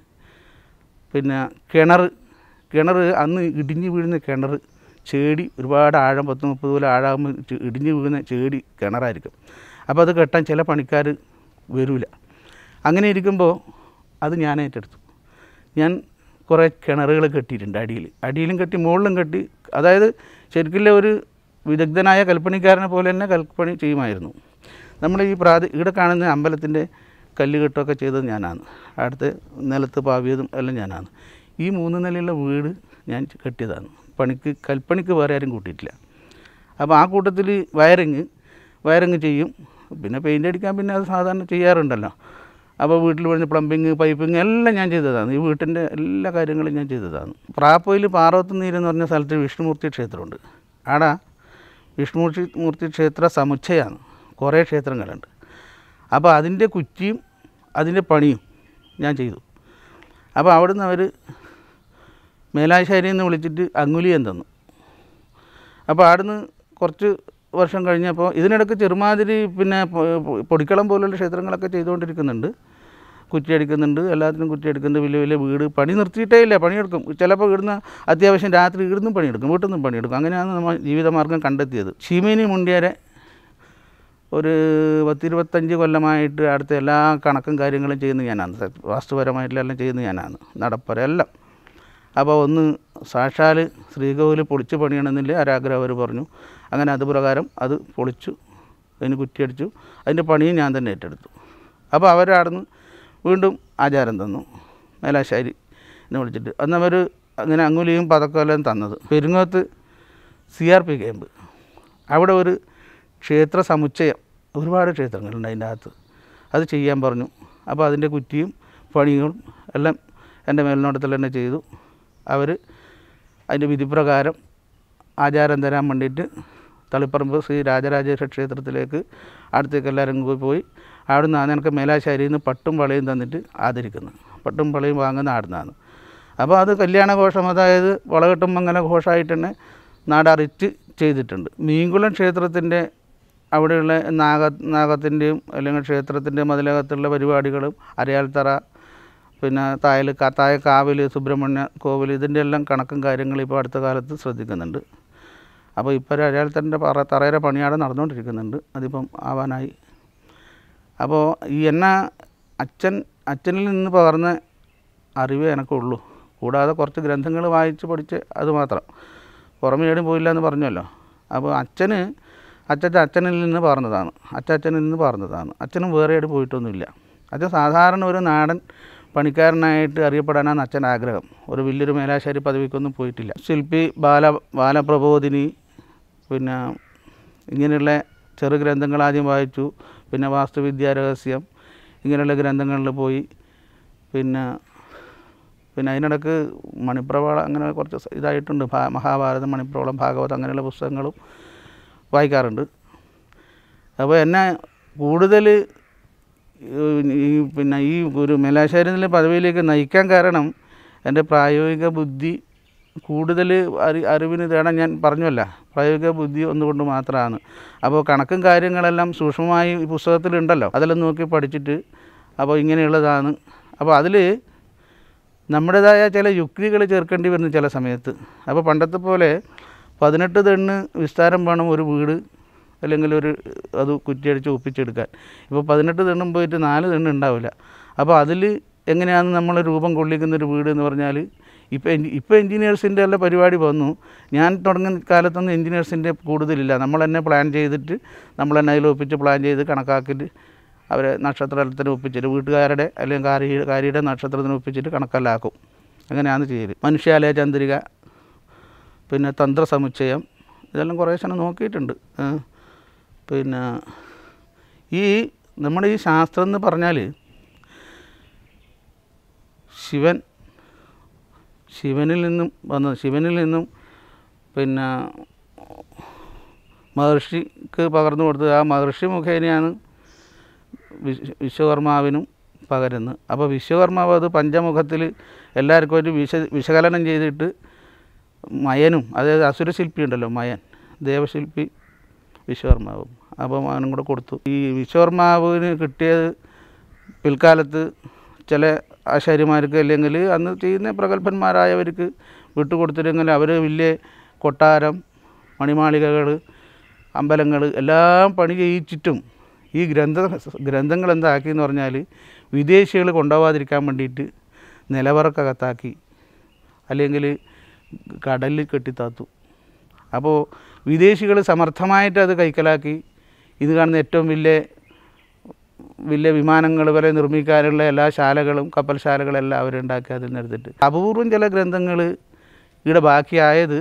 പിന്നെ കിണർ കിണർ അന്ന് ഇടിഞ്ഞ് വീഴുന്ന കിണർ ചേടി ഒരുപാട് ആഴം പത്ത് മുപ്പത് പോലെ ആഴാകുമ്പോൾ ചെ- ഇടിഞ്ഞ് വീഴുന്ന ചേടി കിണറായിരിക്കും അപ്പോൾ അത് കെട്ടാൻ ചില പണിക്കാർ വരില്ല അങ്ങനെ ഇരിക്കുമ്പോൾ അത് ഞാൻ ഏറ്റെടുത്തു ഞാൻ കുറേ കിണറുകൾ കെട്ടിയിട്ടുണ്ട് അടിയിൽ അടിയിലും കെട്ടി മുകളിലും കെട്ടി അതായത് ശരിക്കുള്ള ഒരു വിദഗ്ധനായ കൽപ്പണിക്കാരനെ പോലെ തന്നെ കൽപ്പണി ചെയ്യുമായിരുന്നു നമ്മൾ ഈ പ്രാതി ഇവിടെ കാണുന്ന അമ്പലത്തിൻ്റെ കല്ലുകെട്ടൊക്കെ ചെയ്തത് ഞാനാണ് അടുത്ത് നിലത്ത് പാവിയതും എല്ലാം ഞാനാണ് ഈ മൂന്ന് നിലയുള്ള വീട് ഞാൻ കെട്ടിയതാണ് പണിക്ക് കൽപ്പണിക്ക് വേറെ ആരും കൂട്ടിയിട്ടില്ല അപ്പോൾ ആ കൂട്ടത്തിൽ വയറിങ് വയറിങ് ചെയ്യും പിന്നെ പെയിൻ്റ് അടിക്കാൻ പിന്നെ അത് സാധാരണ ചെയ്യാറുണ്ടല്ലോ അപ്പോൾ വീട്ടിൽ വരുന്ന പ്ലംബിങ് പൈപ്പിങ് എല്ലാം ഞാൻ ചെയ്തതാണ് ഈ വീട്ടിൻ്റെ എല്ലാ കാര്യങ്ങളും ഞാൻ ചെയ്തതാണ് പ്രാപ്പോയിൽ പാർവത്തുനീര് എന്ന് പറഞ്ഞ സ്ഥലത്ത് വിഷ്ണുമൂർത്തി ക്ഷേത്രമുണ്ട് ആടാ വിഷ്ണുമൂർത്തി മൂർത്തി ക്ഷേത്ര സമുച്ചയമാണ് കുറേ ക്ഷേത്രങ്ങളുണ്ട് അപ്പോൾ അതിൻ്റെ കുറ്റിയും അതിൻ്റെ പണിയും ഞാൻ ചെയ്തു അപ്പോൾ അവിടുന്ന് അവർ മേലാശ്ശേരിയിൽ നിന്ന് വിളിച്ചിട്ട് അങ്കുലിയം തന്നു അപ്പോൾ അവിടുന്ന് കുറച്ച് വർഷം കഴിഞ്ഞപ്പോൾ ഇതിനിടയ്ക്ക് ചെറുമാതിരി പിന്നെ പൊ- പൊ- പൊടിക്കളം പോലുള്ള ക്ഷേത്രങ്ങളൊക്കെ ചെയ്തുകൊണ്ടിരിക്കുന്നുണ്ട് കുറ്റിയടിക്കുന്നുണ്ട് എല്ലാത്തിനും കുറ്റിയടിക്കുന്നുണ്ട് വലിയ വലിയ വീട് പണി നിർത്തിയിട്ടേ ഇല്ല പണിയെടുക്കും ചിലപ്പോൾ ഇവിടുന്ന് അത്യാവശ്യം രാത്രി ഇവിടുന്നും പണിയെടുക്കും വീട്ടിൽ നിന്നും പണിയെടുക്കും അങ്ങനെയാണ് നമ്മൾ ജീവിതമാർഗം കണ്ടെത്തിയത് ഷീമേനി മുണ്ടിയരെ ഒരു പത്തിരുപത്തഞ്ച് കൊല്ലമായിട്ട് അടുത്ത എല്ലാ കണക്കും കാര്യങ്ങളും ചെയ്യുന്നത് ഞാനാണ് സ- വാസ്തുപരമായിട്ടുള്ള എല്ലാം ചെയ്യുന്നത് ഞാനാണ് നടപ്പര എല്ലാം അപ്പോൾ ഒന്ന് സാക്ഷാൽ ശ്രീകോവിൽ പൊളിച്ച് പണിയണമെന്നില്ല ഒരാഗ്രഹം അവർ പറഞ്ഞു അങ്ങനെ അത് പ്രകാരം അത് പൊളിച്ചു അതിന് കുറ്റിയടിച്ചു അതിൻ്റെ പണിയും ഞാൻ തന്നെ ഏറ്റെടുത്തു അപ്പോൾ അവരവിടുന്ന് വീണ്ടും ആചാരം തന്നു മേലാശ്ശേരി എന്നെ വിളിച്ചിട്ട് അന്ന് അവർ അങ്ങനെ അങ്ങുലിയും പതക്കമെല്ലാം തന്നത് Perungoth C R P camp അവിടെ ഒരു ക്ഷേത്ര സമുച്ചയം ഒരുപാട് ക്ഷേത്രങ്ങളുണ്ട് അതിൻ്റെ അകത്ത് അത് ചെയ്യാൻ പറഞ്ഞു അപ്പോൾ അതിൻ്റെ കുറ്റിയും പണികളും എല്ലാം എൻ്റെ മേൽനോട്ടത്തിൽ തന്നെ ചെയ്തു അവർ അതിൻ്റെ വിധിപ്രകാരം ആചാരം തരാൻ വേണ്ടിയിട്ട് തളിപ്പറമ്പ് ശ്രീ രാജരാജേശ്വര ക്ഷേത്രത്തിലേക്ക് അടുത്തേക്ക് എല്ലാവരും കൂടി പോയി അവിടുന്ന് ആണ് എനിക്ക് മേലാശ്ശേരിയിൽ നിന്ന് പട്ടും വളയും തന്നിട്ട് ആദരിക്കുന്നത് പട്ടും വളയും വാങ്ങുന്ന അവിടുന്നാണ് അപ്പോൾ അത് കല്യാണഘോഷം അതായത് വളകെട്ടും മംഗല ഘോഷമായിട്ട് തന്നെ നാടറിച്ച് ചെയ്തിട്ടുണ്ട് മീൻകുളം ക്ഷേത്രത്തിൻ്റെ അവിടെയുള്ള നാഗ നാഗത്തിൻ്റെയും അല്ലെങ്കിൽ ക്ഷേത്രത്തിൻ്റെ മതിലകത്തുള്ള പരിപാടികളും അരയാൽത്തറ പിന്നെ തായൽ ക- തായ കാവിൽ സുബ്രഹ്മണ്യ കോവിൽ ഇതിൻ്റെ എല്ലാം കണക്കും കാര്യങ്ങളും ഇപ്പോൾ അടുത്ത കാലത്ത് ശ്രദ്ധിക്കുന്നുണ്ട് അപ്പോൾ ഇപ്പോൾ ഒരു അരയാൽത്തറിൻ്റെ പറ തറയുടെ പണിയാട് നടന്നുകൊണ്ടിരിക്കുന്നുണ്ട് അതിപ്പം ആവാനായി അപ്പോൾ ഈ എന്നെ അച്ഛൻ അച്ഛനിൽ നിന്ന് പകർന്ന അറിവേ എനിക്കുള്ളൂ കൂടാതെ കുറച്ച് ഗ്രന്ഥങ്ങൾ വായിച്ച് പഠിച്ച് അത് മാത്രം പുറമെ എവിടെയും പോയില്ല എന്ന് പറഞ്ഞല്ലോ അപ്പോൾ അച്ഛന് അച്ഛൻ്റെ അച്ഛനിൽ നിന്ന് പറഞ്ഞതാണ് അച്ഛനിൽ നിന്ന് പറഞ്ഞതാണ് അച്ഛനും വേറെ എവിടെ പോയിട്ടൊന്നുമില്ല അച്ഛൻ സാധാരണ ഒരു നാടൻ പണിക്കാരനായിട്ട് അറിയപ്പെടാനാണ് അച്ഛൻ്റെ ആഗ്രഹം ഒരു വലിയൊരു മേലാശ്ശേരി പദവിക്കൊന്നും പോയിട്ടില്ല ശില്പി ബാല ബാലപ്രബോധിനി പിന്നെ ഇങ്ങനെയുള്ള ചെറു ഗ്രന്ഥങ്ങൾ ആദ്യം വായിച്ചു പിന്നെ വാസ്തുവിദ്യാ രഹസ്യം ഇങ്ങനെയുള്ള ഗ്രന്ഥങ്ങളിൽ പോയി പിന്നെ പിന്നെ അതിനിടക്ക് മണിപ്രവാള അങ്ങനെ കുറച്ച് സ- ഇതായിട്ടുണ്ട് ഭാ- മഹാഭാരതം മണിപ്രവളം ഭാഗവതം അങ്ങനെയുള്ള പുസ്തകങ്ങളും വായിക്കാറുണ്ട് അപ്പോൾ എന്നെ കൂടുതൽ ഈ പിന്നെ ഈ ഒരു മേലാശാരിയിലെ പദവിയിലേക്ക് നയിക്കാൻ കാരണം എൻ്റെ പ്രായോഗിക ബുദ്ധി കൂടുതൽ അറി അറിവിന് തേടാൻ ഞാൻ പറഞ്ഞല്ല പ്രായോഗിക ബുദ്ധി ഒന്നുകൊണ്ട് മാത്രമാണ് അപ്പോൾ കണക്കും കാര്യങ്ങളെല്ലാം സൂക്ഷ്മമായി ഈ പുസ്തകത്തിലുണ്ടല്ലോ അതെല്ലാം നോക്കി പഠിച്ചിട്ട് അപ്പോൾ ഇങ്ങനെയുള്ളതാണ് അപ്പോൾ അതിൽ നമ്മുടേതായ ചില യുക്തികൾ ചേർക്കേണ്ടി വരുന്നു ചില സമയത്ത് അപ്പോൾ പണ്ടത്തെ പോലെ പതിനെട്ട് തെണ്ണ് വിസ്താരം വേണം ഒരു വീട് അല്ലെങ്കിൽ ഒരു അത് കുറ്റിയടിച്ച് ഒപ്പിച്ചെടുക്കാൻ ഇപ്പോൾ പതിനെട്ട് തെണ്ണും പോയിട്ട് നാല് തെണ്ണ് ഉണ്ടാവില്ല അപ്പോൾ അതിൽ എങ്ങനെയാണ് നമ്മൾ രൂപം കൊള്ളിക്കുന്ന ഒരു വീട് എന്ന് പറഞ്ഞാൽ ഇപ്പോൾ എഞ്ചി ഇപ്പോൾ എൻജിനീയേഴ്സിൻ്റെ എല്ലാ പരിപാടി വന്നു ഞാൻ തുടങ്ങുന്ന കാലത്തൊന്നും എൻജിനീയേഴ്സിൻ്റെ കൂടുതലില്ല നമ്മൾ തന്നെ പ്ലാൻ ചെയ്തിട്ട് നമ്മൾ തന്നെ അതിൽ ഒപ്പിച്ച് പ്ലാൻ ചെയ്ത് കണക്കാക്കിയിട്ട് അവരെ നക്ഷത്രത്തിന് ഒപ്പിച്ചിട്ട് വീട്ടുകാരുടെ അല്ലെങ്കിൽ കാരി കാരിയുടെ നക്ഷത്രത്തിന് ഒപ്പിച്ചിട്ട് കണക്കെല്ലാക്കും അങ്ങനെയാണ് ചെയ്യൽ മനുഷ്യാലയ ചന്ദ്രിക പിന്നെ തന്ത്രസമുച്ചയം ഇതെല്ലാം കുറേശ്ശെ നോക്കിയിട്ടുണ്ട് ഏ. പിന്നെ ഈ നമ്മുടെ ഈ ശാസ്ത്രം എന്ന് പറഞ്ഞാൽ ശിവൻ ശിവനിൽ നിന്നും വന്നത് ശിവനിൽ നിന്നും പിന്നെ മഹർഷിക്ക് പകർന്നു കൊടുത്തത് ആ മഹർഷി മുഖേനയാണ് വിശ്വ വിശ്വകർമാവിനും പകരുന്നത് അപ്പോൾ വിശ്വകർമാവ് അത് പഞ്ചമുഖത്തിൽ എല്ലാവർക്കും ഒരു വിശ വിശകലനം ചെയ്തിട്ട് മയനും അതായത് അസുരശില്പി ഉണ്ടല്ലോ മയൻ ദേവശില്പി വിശ്വകർമാവും അപ്പം അവനും കൂടെ കൊടുത്തു ഈ വിശ്വകർമാവിന് കിട്ടിയത് പിൽക്കാലത്ത് ചില ആശാരിമാർക്ക് അല്ലെങ്കിൽ അന്ന് ചെയ്യുന്ന പ്രഗത്ഭന്മാരായവർക്ക് വിട്ടുകൊടുത്തിരുന്നെങ്കിൽ അവർ വലിയ കൊട്ടാരം മണിമാളികകൾ അമ്പലങ്ങൾ എല്ലാം പണി ചെയ്യിച്ചിട്ടും ഈ ഗ്രന്ഥ ഗ്രന്ഥങ്ങൾ എന്താക്കിയെന്ന് പറഞ്ഞാൽ വിദേശികൾ കൊണ്ടുപോകാതിരിക്കാൻ വേണ്ടിയിട്ട് നിലവറക്കകത്താക്കി അല്ലെങ്കിൽ കടലിൽ കെട്ടിത്താത്തു അപ്പോൾ വിദേശികൾ സമർത്ഥമായിട്ട് അത് കൈക്കലാക്കി ഇത് കാണുന്ന ഏറ്റവും വലിയ വലിയ വിമാനങ്ങൾ വരെ നിർമ്മിക്കാനുള്ള എല്ലാ ശാലകളും കപ്പൽ ശാലകളെല്ലാം അവരുണ്ടാക്കി അതിൽ നിന്നെടുത്തിട്ട് അപൂർവം ചില ഗ്രന്ഥങ്ങൾ ഇവിടെ ബാക്കിയായത്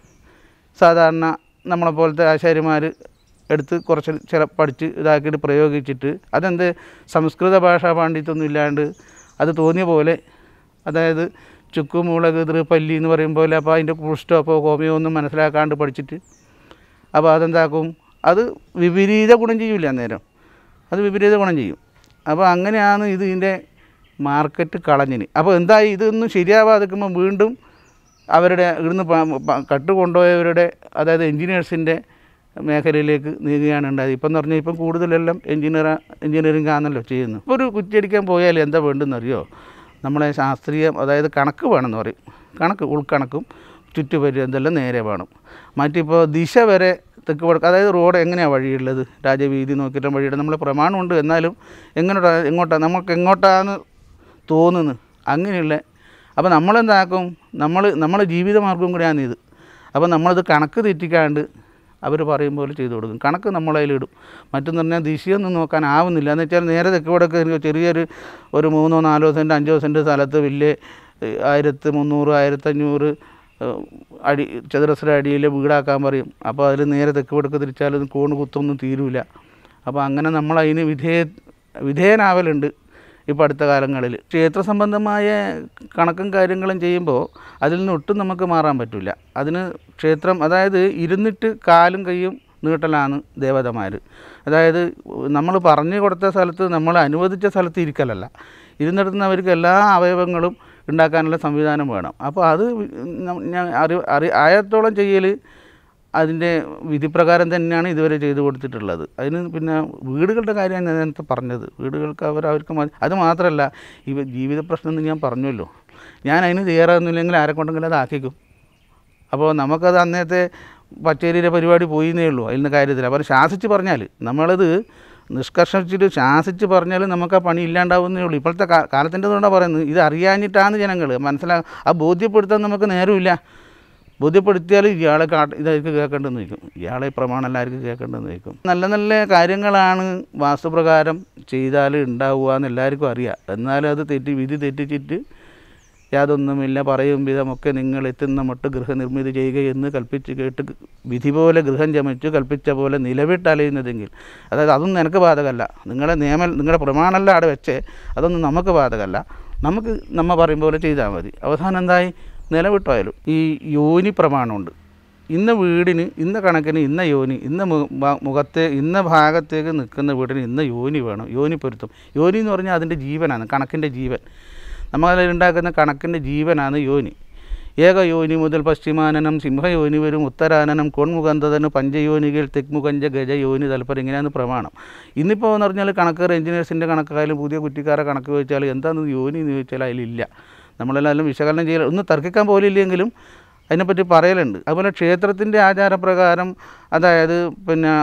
സാധാരണ നമ്മളെ പോലത്തെ ആശാരിമാർ എടുത്ത് കുറച്ച് ചില പഠിച്ച് ഇതാക്കിയിട്ട് പ്രയോഗിച്ചിട്ട് അതെന്ത് സംസ്കൃത ഭാഷാ പാണ്ഡിത്യമൊന്നും ഇല്ലാണ്ട് അത് തോന്നിയ പോലെ അതായത് ചുക്ക് മുളക് തൃപ്പല്ലി എന്ന് പറയും പോലെ അപ്പോൾ അതിൻ്റെ പുഷ്ടമോ കോമിയോ ഒന്നും മനസ്സിലാക്കാണ്ട് പഠിച്ചിട്ട് അപ്പോൾ അതെന്താക്കും അത് വിപരീത ഗുണം ചെയ്യില്ല അന്നേരം അത് വിപരീത ഗുണം ചെയ്യും അപ്പോൾ അങ്ങനെയാണ് ഇത് ഇതിൻ്റെ മാർക്കറ്റ് കളഞ്ഞിന് അപ്പോൾ എന്തായി ഇതൊന്നും ശരിയാവാതിരിക്കുമ്പോൾ വീണ്ടും അവരുടെ ഇവിടുന്ന് പ- പ- കട്ട് കൊണ്ടുപോയവരുടെ അതായത് എൻജിനീയേഴ്സിൻ്റെ മേഖലയിലേക്ക് നീങ്ങുകയാണ് ഉണ്ടായത് ഇപ്പം എന്ന് പറഞ്ഞാൽ ഇപ്പം കൂടുതലെല്ലാം എൻജിനീയർ എൻജിനീയറിംഗ് ആണല്ലോ ചെയ്യുന്നത് ഇപ്പോൾ ഒരു കുറ്റിയടിക്കാൻ പോയാൽ എന്താ വേണ്ടെന്നറിയോ നമ്മളെ ശാസ്ത്രീയം അതായത് കണക്ക് വേണമെന്ന് പറയും കണക്ക് ഉൾക്കണക്കും ചുറ്റുപരി എന്തെല്ലാം നേരെ വേണം മറ്റിപ്പോൾ ദിശ വരെ തെക്ക് വടക്ക് അതായത് റോഡ് എങ്ങനെയാണ് വഴിയുള്ളത് രാജവീതി നോക്കിയിട്ട് വഴിയുടെ നമ്മളെ പ്രമാണമുണ്ട് എന്നാലും എങ്ങോട്ടാ എങ്ങോട്ടാണ് നമുക്ക് എങ്ങോട്ടാണ് തോന്നുന്നത് അങ്ങനെയുള്ള അപ്പോൾ നമ്മളെന്താക്കും നമ്മൾ നമ്മളെ ജീവിതമാർഗം കൂടിയാണ് ഇത് അപ്പോൾ നമ്മളത് കണക്ക് തെറ്റിക്കാണ്ട് അവർ പറയും പോലെ ചെയ്തു കൊടുക്കും കണക്ക് നമ്മളതിലിടും മറ്റെന്ന് പറഞ്ഞാൽ ദിശയൊന്നും നോക്കാൻ ആവുന്നില്ല എന്ന് വെച്ചാൽ നേരെ തെക്ക് വടക്ക് ചെറിയൊരു ഒരു മൂന്നോ നാലോ സെൻറ്റ് അഞ്ചോ സെൻറ്റ് സ്ഥലത്ത് വലിയ ഏഹ്, ആയിരത്തി മുന്നൂറ് ആയിരത്തഞ്ഞൂറ് ഏഹ്, അടി ചതുരശ്ര അടിയിൽ വീടാക്കാൻ പറയും അപ്പോൾ അതിൽ നേരെ തെക്ക് വടക്ക് തിരിച്ചാൽ കോണ് കുത്തൊന്നും തീരൂല അപ്പോൾ അങ്ങനെ നമ്മൾ അതിന് വിധേയ വിധേയനാവലുണ്ട് ഇപ്പോൾ അടുത്ത കാലങ്ങളിൽ ക്ഷേത്ര സംബന്ധമായ കണക്കും കാര്യങ്ങളും ചെയ്യുമ്പോൾ അതിൽ നിന്ന് ഒട്ടും നമുക്ക് മാറാൻ പറ്റില്ല അതിന് ക്ഷേത്രം അതായത് ഇരുന്നിട്ട് കാലും കൈയും നീട്ടലാണ് ദേവതമാർ അതായത് നമ്മൾ പറഞ്ഞു കൊടുത്ത സ്ഥലത്ത് നമ്മൾ അനുവദിച്ച സ്ഥലത്ത് ഇരിക്കലല്ല ഇരുന്നിടത്തുന്നവർക്ക് എല്ലാ അവയവങ്ങളും ഉണ്ടാക്കാനുള്ള സംവിധാനം വേണം അപ്പോൾ അത് നം- ഞാൻ അറി അറി ആയത്തോളം ചെയ്യൽ അതിൻ്റെ വിധിപ്രകാരം തന്നെയാണ് ഇതുവരെ ചെയ്തു കൊടുത്തിട്ടുള്ളത് അതിന് പിന്നെ വീടുകളുടെ കാര്യമാണ് ഞാൻ നേരത്തെ പറഞ്ഞത് വീടുകൾക്ക് അവർ അവർക്ക് മതി അത് മാത്രമല്ല ഈ ജീവിത പ്രശ്നം എന്ന് ഞാൻ പറഞ്ഞല്ലോ ഞാൻ അതിന് തയ്യാറാകുന്നില്ലെങ്കിൽ ആരെ കൊണ്ടെങ്കിലും അത് ആക്കിക്കും അപ്പോൾ നമുക്കത് അന്നത്തെ പച്ചേരിയിലെ പരിപാടി പോയിന്നേ ഉള്ളൂ അതിൽ നിന്ന് കാര്യത്തിൽ അപ്പോൾ ശാസിച്ച് പറഞ്ഞാൽ നമ്മളത് നിഷ്കർഷിച്ചിട്ട് ശാസിച്ച് പറഞ്ഞാൽ നമുക്ക് ആ പണി ഇല്ലാണ്ടാവുന്നേ ഉള്ളൂ ഇപ്പോഴത്തെ കാ കാലത്തിൻ്റെ കൊണ്ടാണ് പറയുന്നത് ഇത് അറിയാഞ്ഞിട്ടാണ് ജനങ്ങൾ മനസ്സിലാ ആ ബോധ്യപ്പെടുത്താൻ നമുക്ക് നേരമില്ല ബോധ്യപ്പെടുത്തിയാൽ ഇയാളെ കാട്ട് ഇതായിരിക്കും കേൾക്കേണ്ടെന്ന് വയ്ക്കും ഇയാളെ ഈ പ്രമാണം എല്ലാവർക്കും കേൾക്കേണ്ടെന്ന് വയ്ക്കും നല്ല നല്ല കാര്യങ്ങളാണ് വാസ്തുപ്രകാരം ചെയ്താൽ ഉണ്ടാവുക എന്ന് എല്ലാവർക്കും അറിയാം എന്നാലും അത് തെറ്റി വിധി തെറ്റിച്ചിട്ട് യാതൊന്നുമില്ല പറയും വിധമൊക്കെ നിങ്ങൾ എത്തുന്ന മട്ട് ഗൃഹനിർമ്മിതി ചെയ്യുക എന്ന് കൽപ്പിച്ച് കേട്ട് വിധി പോലെ ഗൃഹം ചമച്ചു കൽപ്പിച്ച പോലെ നിലവിട്ടലയുന്നതെങ്കിൽ അതായത് അതൊന്നും എനിക്ക് ബാധകമല്ല നിങ്ങളെ നിയമ നിങ്ങളുടെ പ്രമാണമല്ല അവിടെ വെച്ചേ അതൊന്നും നമുക്ക് ബാധകമല്ല നമുക്ക് നമ്മ പറയും പോലെ ചെയ്താൽ മതി അവസാനം എന്തായി നിലവിട്ടായാലും ഈ യോനി പ്രമാണമുണ്ട് ഇന്ന വീടിന് ഇന്ന കണക്കിന് ഇന്ന യോനി ഇന്ന മു- ഭ- മുഖത്തെ ഇന്ന ഭാഗത്തേക്ക് നിൽക്കുന്ന വീടിന് ഇന്ന യോനി വേണം യോനി പൊരുത്തം യോനി എന്ന് പറഞ്ഞാൽ അതിൻ്റെ ജീവനാണ് കണക്കിൻ്റെ ജീവൻ നമ്മളതിലുണ്ടാക്കുന്ന കണക്കിൻ്റെ ജീവനാണ് യോനി ഏകയോനി മുതൽ പശ്ചിമാനനം സിംഹയോനി വരും ഉത്തരാനനം കൊൺമുഖന്തതന് പഞ്ചയോനികൾ തെക്മുഖഞ്ച ഗജയോനി തൽപ്പരം ഇങ്ങനെയാണ് പ്രമാണം ഇന്നിപ്പോൾ എന്ന് പറഞ്ഞാൽ കണക്ക് എഞ്ചിനീയേഴ്സിൻ്റെ കണക്കായാലും പുതിയ കുറ്റിക്കാരെ കണക്ക് ചോദിച്ചാൽ എന്താണെന്ന് യോനി എന്ന് ചോദിച്ചാൽ അതിലില്ല നമ്മളെല്ലാം വിശകലനം ചെയ്യൽ ഒന്നും തർക്കിക്കാൻ പോലില്ലെങ്കിലും അതിനെപ്പറ്റി പറയലുണ്ട് അതുപോലെ ക്ഷേത്രത്തിൻ്റെ ആചാരപ്രകാരം അതായത് പിന്നെ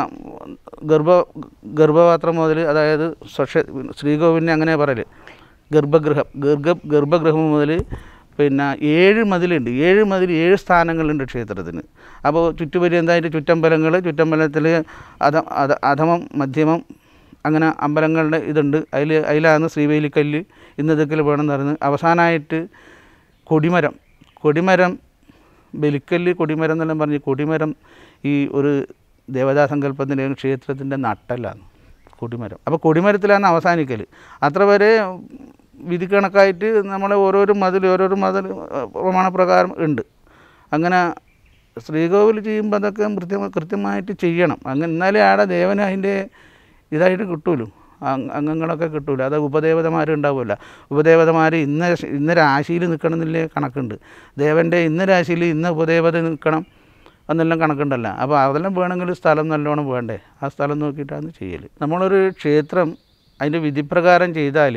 ഗർഭ ഗർഭപാത്രം മുതൽ അതായത് സ്വക്ഷ ശ്രീകോവിലിനെ അങ്ങനെ പറയൽ ഗർഭഗൃഹം ഗർഭ ഗർഭഗൃഹം മുതൽ പിന്നെ ഏഴ് മതിലുണ്ട് ഏഴ് മതിൽ ഏഴ് സ്ഥാനങ്ങളുണ്ട് ക്ഷേത്രത്തിന് അപ്പോൾ ചുറ്റുപര്യന്തായിട്ട് ചുറ്റമ്പലങ്ങൾ ചുറ്റമ്പലത്തിൽ അധ അധ അധമം മധ്യമം അങ്ങനെ അമ്പലങ്ങളുടെ ഇതുണ്ട് അതിൽ അതിലാണ് ശ്രീവേലിക്കല്ല് ഇന്നതൊക്കെ വേണമെന്ന് പറയുന്നത് അവസാനമായിട്ട് കൊടിമരം കൊടിമരം ബലിക്കല്ല് കൊടിമരം എന്നെല്ലാം പറഞ്ഞ് കൊടിമരം ഈ ഒരു ദേവതാസങ്കല്പത്തിൻ്റെ ക്ഷേത്രത്തിൻ്റെ നട്ടലാണ് കൊടിമരം അപ്പോൾ കൊടിമരത്തിലാണ് അവസാനിക്കൽ അത്ര വരെ വിധി കണക്കായിട്ട് നമ്മളെ ഓരോരോ മതിൽ ഓരോരോ മതിൽ പ്രമാണപ്രകാരം ഉണ്ട് അങ്ങനെ ശ്രീകോവിൽ ചെയ്യുമ്പോൾ അതൊക്കെ കൃത്യം കൃത്യമായിട്ട് ചെയ്യണം അങ്ങനെ എന്നാലേ ആടെ ദേവന് അതിൻ്റെ ഇതായിട്ട് കിട്ടുമല്ലോ അംഗ- അംഗങ്ങളൊക്കെ കിട്ടൂല അത് ഉപദേവതമാരുണ്ടാവില്ല ഉപദേവതമാർ ഇന്ന ശ- ഇന്ന രാശിയിൽ നിൽക്കണം എന്നില്ലേ കണക്കുണ്ട് ദേവൻ്റെ ഇന്ന രാശിയിൽ ഇന്ന ഉപദേവത നിൽക്കണം എന്നെല്ലാം കണക്കുണ്ടല്ലോ അപ്പോൾ അതെല്ലാം വേണമെങ്കിൽ സ്ഥലം നല്ലോണം വേണ്ടേ ആ സ്ഥലം നോക്കിയിട്ടാണ് ചെയ്യൽ നമ്മളൊരു ക്ഷേത്രം അതിൻ്റെ വിധിപ്രകാരം ചെയ്താൽ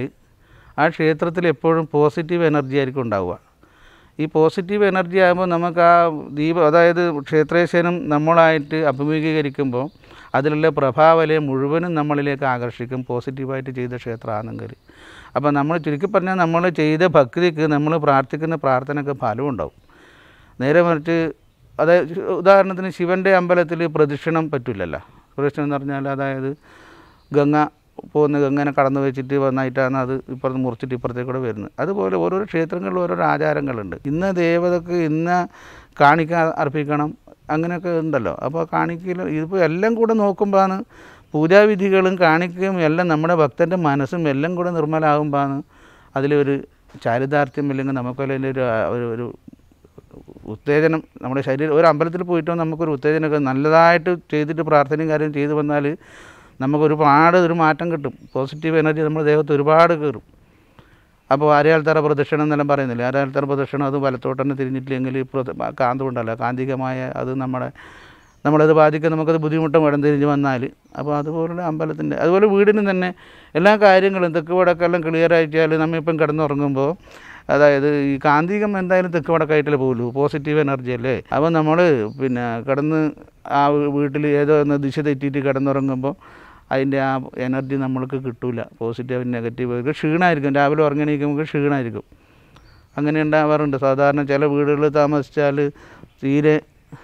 ആ ക്ഷേത്രത്തിൽ എപ്പോഴും പോസിറ്റീവ് എനർജി ആയിരിക്കും ഉണ്ടാവുക ഈ പോസിറ്റീവ് എനർജി ആകുമ്പോൾ നമുക്ക് ആ ദീപ അതായത് ക്ഷേത്രേശ്വരം നമ്മളായിട്ട് അഭിമുഖീകരിക്കുമ്പോൾ അതിലുള്ള പ്രഭാവലയം മുഴുവനും നമ്മളിലേക്ക് ആകർഷിക്കും പോസിറ്റീവായിട്ട് ചെയ്ത ക്ഷേത്രമാണെങ്കിൽ അപ്പോൾ നമ്മൾ ചുരുക്കി പറഞ്ഞാൽ നമ്മൾ ചെയ്ത ഭക്തിക്ക് നമ്മൾ പ്രാർത്ഥിക്കുന്ന പ്രാർത്ഥനയ്ക്ക് ഫലം ഉണ്ടാവും നേരെ മറിച്ച് അതായത് ഉദാഹരണത്തിന് ശിവൻ്റെ അമ്പലത്തിൽ പ്രദക്ഷിണം പറ്റില്ലല്ലോ പ്രദക്ഷിണം എന്ന് പറഞ്ഞാൽ അതായത് ഗംഗ പോകുന്ന ഗംഗനെ കടന്നു വെച്ചിട്ട് വന്നായിട്ടാണ് അത് ഇപ്പുറത്ത് മുറിച്ചിട്ട് ഇപ്പുറത്തേക്ക് കൂടെ വരുന്നത് അതുപോലെ ഓരോരോ ക്ഷേത്രങ്ങളിൽ ഓരോരോ ആചാരങ്ങളുണ്ട് ഇന്ന ദേവതക്ക് ഇന്ന കാണിക്ക അർപ്പിക്കണം അങ്ങനെയൊക്കെ ഉണ്ടല്ലോ അപ്പോൾ കാണിക്കൽ ഇതിപ്പോൾ എല്ലാം കൂടെ നോക്കുമ്പോഴാണ് പൂജാവിധികളും കാണിക്കയും എല്ലാം നമ്മുടെ ഭക്തൻ്റെ മനസ്സും എല്ലാം കൂടെ നിർമ്മലമാകുമ്പോഴാണ് അതിലൊരു ചാരിതാർത്ഥ്യം ഇല്ലെങ്കിൽ നമുക്കതിൻ്റെ ഒരു ഒരു ഒരു ഉത്തേജനം നമ്മുടെ ശരീരം ഒരു അമ്പലത്തിൽ പോയിട്ട് നമുക്കൊരു ഉത്തേജനമൊക്കെ നല്ലതായിട്ട് ചെയ്തിട്ട് പ്രാർത്ഥനയും കാര്യം ചെയ്തു വന്നാൽ നമുക്ക് ഒരുപാട് ഒരു മാറ്റം കിട്ടും പോസിറ്റീവ് എനർജി നമ്മുടെ ദേഹത്ത് ഒരുപാട് കയറും അപ്പോൾ ആര്യാൽത്തറ പ്രദക്ഷിണം എന്നെല്ലാം പറയുന്നില്ലേ ആര്യാൽത്തറ പ്രദക്ഷിണം അത് വലത്തോട്ട് തന്നെ തിരിഞ്ഞിട്ടില്ലെങ്കിൽ പ്രദ- കാന്തം ഉണ്ടല്ലോ കാന്തികമായ അത് നമ്മുടെ നമ്മളത് ബാധിക്കാൻ നമുക്കത് ബുദ്ധിമുട്ടും ഇടം തിരിഞ്ഞ് വന്നാൽ അപ്പോൾ അതുപോലുള്ള അമ്പലത്തിൻ്റെ അതുപോലെ വീടിന് തന്നെ എല്ലാ കാര്യങ്ങളും തെക്ക് വടക്കെല്ലാം ക്ലിയർ ആയിട്ടാൽ നമ്മളിപ്പം കിടന്നുറങ്ങുമ്പോൾ അതായത് ഈ കാന്തികം എന്തായാലും തെക്ക് വടക്കായിട്ടല്ലേ പോകുള്ളൂ പോസിറ്റീവ് എനർജി അല്ലേ അപ്പോൾ നമ്മൾ പിന്നെ കിടന്ന് ആ വീട്ടിൽ ഏതോ ഒന്ന് ദിശ തെറ്റിയിട്ട് കിടന്നുറങ്ങുമ്പോൾ അതിൻ്റെ ആ എനർജി നമ്മൾക്ക് കിട്ടില്ല പോസിറ്റീവ് നെഗറ്റീവ് ഒക്കെ ക്ഷീണമായിരിക്കും രാവിലെ ഉറങ്ങണീക്കുമ്പോൾ ക്ഷീണമായിരിക്കും അങ്ങനെ ഉണ്ടാവാറുണ്ട് സാധാരണ ചില വീടുകളിൽ താമസിച്ചാൽ തീരെ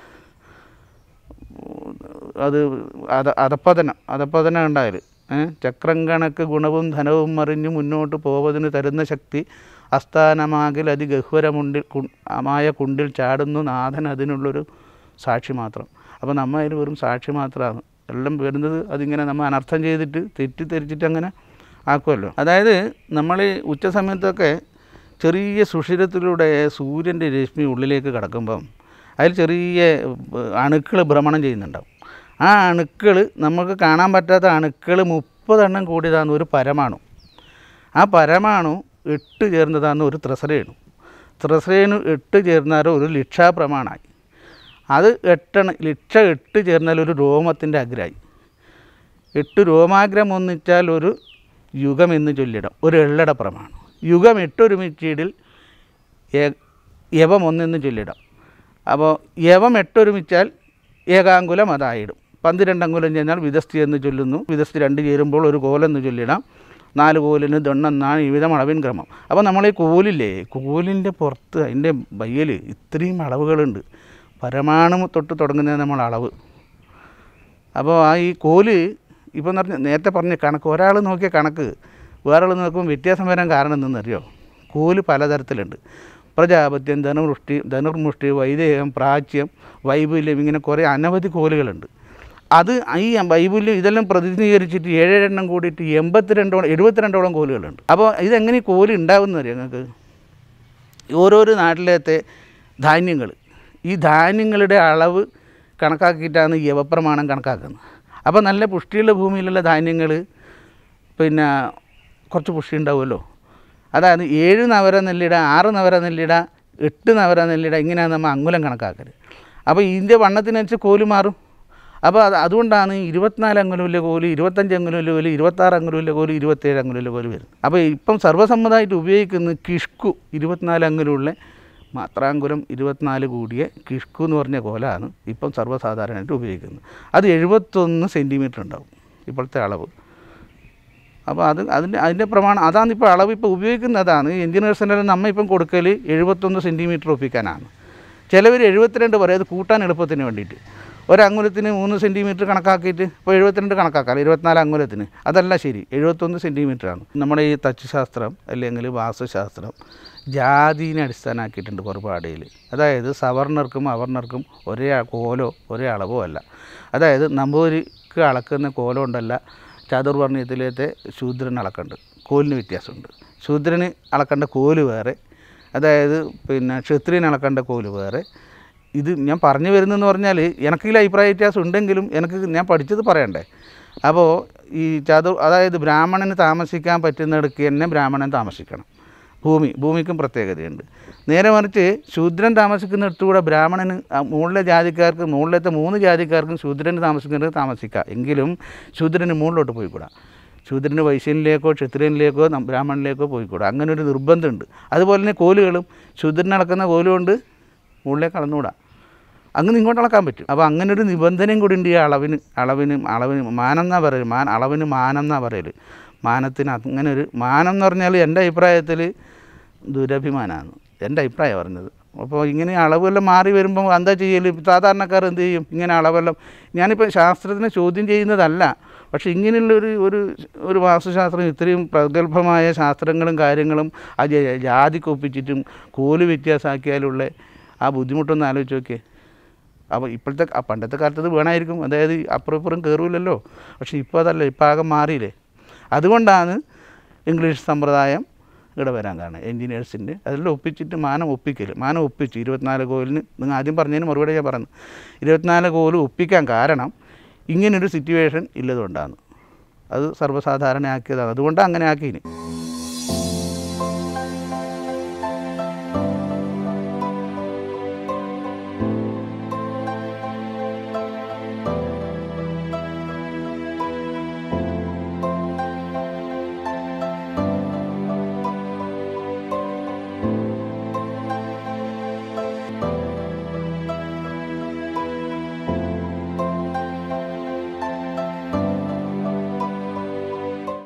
അത് അത അതപ്പതനം അതപ്പതനം ഉണ്ടായാൽ ചക്രം കണക്ക് ഗുണവും ധനവും മറിഞ്ഞു മുന്നോട്ട് പോവതിന് തരുന്ന ശക്തി അസ്ഥാനമാകിൽ അതിഗഹ്വരമുണ്ടിൽ കു- മായ കുണ്ടിൽ ചാടുന്നു നാഥൻ അതിനുള്ളൊരു സാക്ഷി മാത്രം അപ്പോൾ നമ്മ അതിൽ വെറും സാക്ഷി മാത്രമാണ് എല്ലാം വരുന്നത് അതിങ്ങനെ നമ്മൾ അനർത്ഥം ചെയ്തിട്ട് തെറ്റിദ്ധരിച്ചിട്ട് അങ്ങനെ ആക്കുമല്ലോ അതായത് നമ്മൾ ഈ ഉച്ച സമയത്തൊക്കെ ചെറിയ സുഷിരത്തിലൂടെ സൂര്യൻ്റെ രശ്മി ഉള്ളിലേക്ക് കടക്കുമ്പം അതിൽ ചെറിയ അണുക്കൾ ഭ്രമണം ചെയ്യുന്നുണ്ടാവും ആ അണുക്കൾ നമുക്ക് കാണാൻ പറ്റാത്ത അണുക്കൾ മുപ്പതെണ്ണം കൂടിയതാണ് ഒരു പരമാണു ആ പരമാണു എട്ട് ചേർന്നതാണ് ഒരു ത്രസരേണു ത്രസരേണു എട്ട് ചേർന്നാൽ ഒരു ലക്ഷാപ്രമാണമായി അത് എട്ടെണ്ണം ലക്ഷ എട്ട് ചേർന്നാൽ ഒരു രോമത്തിൻ്റെ അഗ്രമായി എട്ട് രോമാഗ്രം ഒന്നിച്ചാൽ ഒരു യുഗം എന്ന് ചൊല്ലിടം ഒരു എള്ളട പ്രമാണം യുഗം എട്ടൊരുമിച്ചിടിൽ ഏ- യവം ഒന്നെന്ന് ചൊല്ലിടം അപ്പോൾ യവം എട്ടൊരുമിച്ചാൽ ഏകാങ്കുലം അതായിടും പന്തിരണ്ടങ്കുലം ചെന്നാൽ വിധസ്തി എന്ന് ചൊല്ലുന്നു വിധസ്തി രണ്ട് ചേരുമ്പോൾ ഒരു കോലെന്ന് ചൊല്ലിടാം നാല് കോലിന് ദണ്ണെന്നാണ് ഈ വിധം അളവിൻ ക്രമം അപ്പോൾ നമ്മൾ ഈ കോലില്ലേ കോലിൻ്റെ പുറത്ത് അതിൻ്റെ ബയ്യൽ ഇത്രയും അളവുകളുണ്ട് പരമാണു തൊട്ട് തുടങ്ങുന്നത് നമ്മൾ അളവ് അപ്പോൾ ആ ഈ കോല് ഇപ്പം എന്ന് പറഞ്ഞാൽ നേരത്തെ പറഞ്ഞ കണക്ക് ഒരാൾ നോക്കിയ കണക്ക് വേറൊരാൾ നോക്കുമ്പോൾ വ്യത്യാസം വരാൻ കാരണം എന്തെന്നറിയോ കോല് പലതരത്തിലുണ്ട് പ്രജാപത്യം ധനുർമുഷ്ടി ധനുർമുഷ്ടി വൈദേഹം പ്രാച്യം വൈപുല്യം ഇങ്ങനെ കുറേ അനവധി കോലുകളുണ്ട് അത് ഈ വൈപുല്യം ഇതെല്ലാം പ്രതിനിധീകരിച്ചിട്ട് ഏഴെണ്ണം കൂടിയിട്ട് എൺപത്തിരണ്ടോളം എഴുപത്തിരണ്ടോളം കോലുകളുണ്ട് അപ്പോൾ ഇതെങ്ങനെ ഈ കോല് ഉണ്ടാകുന്നറിയോ ഞങ്ങൾക്ക് ഓരോരോ നാട്ടിലത്തെ ധാന്യങ്ങൾ ഈ ധാന്യങ്ങളുടെ അളവ് കണക്കാക്കിയിട്ടാണ് യവപ്രമാണം കണക്കാക്കുന്നത് അപ്പോൾ നല്ല പുഷ്ടിയുള്ള ഭൂമിയിലുള്ള ധാന്യങ്ങൾ പിന്നെ കുറച്ച് പുഷ്ടി ഉണ്ടാവുമല്ലോ അതായത് ഏഴ് നവര നെല്ലിട ആറ് നവര നെല്ലിട എട്ട് നവര നെല്ലിട ഇങ്ങനെയാണ് നമ്മൾ അങ്കുലം കണക്കാക്കൽ അപ്പോൾ ഇതിൻ്റെ വണ്ണത്തിനനുസരിച്ച് കോല് മാറും അപ്പോൾ അത് അതുകൊണ്ടാണ് ഇരുപത്തിനാല് അங்குലമില്ല കോല് ഇരുപത്തഞ്ച് അங்குലമില്ല കോല് ഇരുപത്താറ് അங்குലമില്ല കോല് ഇരുപത്തേഴ് അங்குലമില്ല കോല് വരുന്നത് അപ്പോൾ ഇപ്പം സർവ്വസമ്മതമായിട്ട് ഉപയോഗിക്കുന്നത് കിഷ്കു ഇരുപത്തിനാല് അங்குലമുള്ള മാത്രാങ്കുലം ഇരുപത്തിനാല് കൂടിയ കിഷ്കു എന്ന് പറഞ്ഞ കോലാണ് ഇപ്പം സർവ്വസാധാരണമായിട്ട് ഉപയോഗിക്കുന്നത് അത് എഴുപത്തൊന്ന് സെൻറ്റിമീറ്റർ ഉണ്ടാവും ഇപ്പോഴത്തെ അളവ് അപ്പോൾ അത് അതിൻ്റെ അതിൻ്റെ പ്രമാണം അതാണ് ഇപ്പോൾ അളവ് ഇപ്പോൾ ഉപയോഗിക്കുന്നത് അതാണ് എഞ്ചിനീയേഴ്സിൻ്റെ നമ്മ ഇപ്പം കൊടുക്കൽ എഴുപത്തൊന്ന് സെൻറ്റിമീറ്റർ ഒപ്പിക്കാനാണ് ചിലവർ എഴുപത്തിരണ്ട് പറയും അത് കൂട്ടാൻ എളുപ്പത്തിന് വേണ്ടിയിട്ട് ഒരങ്ങുലത്തിന് മൂന്ന് സെൻറ്റിമീറ്റർ കണക്കാക്കിയിട്ട് ഇപ്പോൾ എഴുപത്തിരണ്ട് കണക്കാക്കാം ഇരുപത്തിനാല് അങ്ങുലത്തിന് അതല്ല ശരി എഴുപത്തൊന്ന് സെൻറ്റിമീറ്ററാണ് നമ്മുടെ ഈ തച്ചുശാസ്ത്രം അല്ലെങ്കിൽ വാസ്തുശാസ്ത്രം ജാതിനെ അടിസ്ഥാനമാക്കിയിട്ടുണ്ട് പുറപാടയിൽ അതായത് സവർണർക്കും അവർണർക്കും ഒരേ കോലോ ഒരേ അളവോ അല്ല അതായത് നമ്പൂരിക്ക് അളക്കുന്ന കോലം ഉണ്ടല്ല ചാതുർവർണ്ണയത്തിലത്തെ ശൂദ്രന് അളക്കുന്നുണ്ട് കോലിന് വ്യത്യാസമുണ്ട് ശൂദ്രന് അളക്കേണ്ട കോല് വേറെ അതായത് പിന്നെ ക്ഷത്രിയന് അളക്കേണ്ട കോല് വേറെ ഇത് ഞാൻ പറഞ്ഞു വരുന്നതെന്ന് പറഞ്ഞാൽ എനിക്കിതിൽ അഭിപ്രായ വ്യത്യാസം ഉണ്ടെങ്കിലും എനിക്ക് ഞാൻ പഠിച്ചത് പറയണ്ടേ അപ്പോൾ ഈ ചതു അതായത് ബ്രാഹ്മണന് താമസിക്കാൻ പറ്റുന്നിടയ്ക്ക് തന്നെ ബ്രാഹ്മണൻ താമസിക്കണം ഭൂമി ഭൂമിക്കും പ്രത്യേകതയുണ്ട് നേരെ മറിച്ച് ശൂദ്രൻ താമസിക്കുന്നിടത്തുകൂടെ ബ്രാഹ്മണന് ആ മുകളിലെ ജാതിക്കാർക്ക് മുകളിലത്തെ മൂന്ന് ജാതിക്കാർക്കും ശൂദ്രന് താമസിക്കുന്നത് താമസിക്കാം എങ്കിലും ശൂദ്രന് മുകളിലോട്ട് പോയിക്കൂടാ ശൂദ്രന് വൈശ്യനിലേക്കോ ക്ഷത്രിയനിലേക്കോ നം- ബ്രാഹ്മണനിലേക്കോ പോയിക്കൂടാ അങ്ങനെ ഒരു നിർബന്ധമുണ്ട് അതുപോലെ തന്നെ കോലുകളും ശൂദ്രൻ അളക്കുന്ന കോലുകൊണ്ട് മുകളിലേക്ക് അളന്നുകൂടാ അങ്ങ് ഇങ്ങോട്ട് അളക്കാൻ പറ്റും അപ്പോൾ അങ്ങനെ ഒരു നിബന്ധനയും കൂടി ഉണ്ട് ഈ അളവിന് അളവിന് അളവിന് മാനം എന്നാ പറയൽ മാൻ അളവിന് മാനം എന്നാ പറയൽ മാനത്തിന് അങ്ങനെ ഒരു മാനം എന്ന് പറഞ്ഞാൽ എൻ്റെ അഭിപ്രായത്തിൽ ദുരഭിമാനമാണ് എൻ്റെ അഭിപ്രായം പറഞ്ഞത് അപ്പോൾ ഇങ്ങനെ അളവെല്ലാം മാറി വരുമ്പോൾ എന്താ ചെയ്യൽ സാധാരണക്കാർ എന്ത് ചെയ്യും ഇങ്ങനെ അളവെല്ലാം ഞാനിപ്പോൾ ശാസ്ത്രത്തിനെ ചോദ്യം ചെയ്യുന്നതല്ല പക്ഷേ ഇങ്ങനെയുള്ള ഒരു ഒരു ഒരു വാസ്തുശാസ്ത്രം ഇത്രയും പ്രഗത്ഭമായ ശാസ്ത്രങ്ങളും കാര്യങ്ങളും ആ ജ- ജാതിക്ക് ഒപ്പിച്ചിട്ടും കോല് വ്യത്യാസമാക്കിയാലുള്ള ആ ബുദ്ധിമുട്ടൊന്ന് ആലോചിച്ച് നോക്കിയേ അപ്പോൾ ഇപ്പോഴത്തെ ആ പണ്ടത്തെ കാലത്ത് അത് വേണമായിരിക്കും അതായത് അപ്പുറം ഇപ്പുറം കയറൂലല്ലോ പക്ഷേ ഇപ്പോൾ അതല്ല ഇപ്പോൾ ആകെ മാറിയില്ലേ അതുകൊണ്ടാണ് ഇംഗ്ലീഷ് സമ്പ്രദായം ഇവിടെ വരാൻ കാരണം എൻജിനീയേഴ്സിൻ്റെ അതെല്ലാം ഒപ്പിച്ചിട്ട് മാനം ഒപ്പിക്കൽ മാനം ഒപ്പിച്ച് ഇരുപത്തിനാല് കോലിന് നിങ്ങൾ ആദ്യം പറഞ്ഞതിന് മറുപടി ഞാൻ പറഞ്ഞു ഇരുപത്തിനാല് കോല് ഒപ്പിക്കാൻ കാരണം ഇങ്ങനൊരു സിറ്റുവേഷൻ ഇല്ലതുകൊണ്ടാണ് അത് സർവ്വസാധാരണ ആക്കിയതാണ് അതുകൊണ്ടാണ് അങ്ങനെ ആക്കിയിന്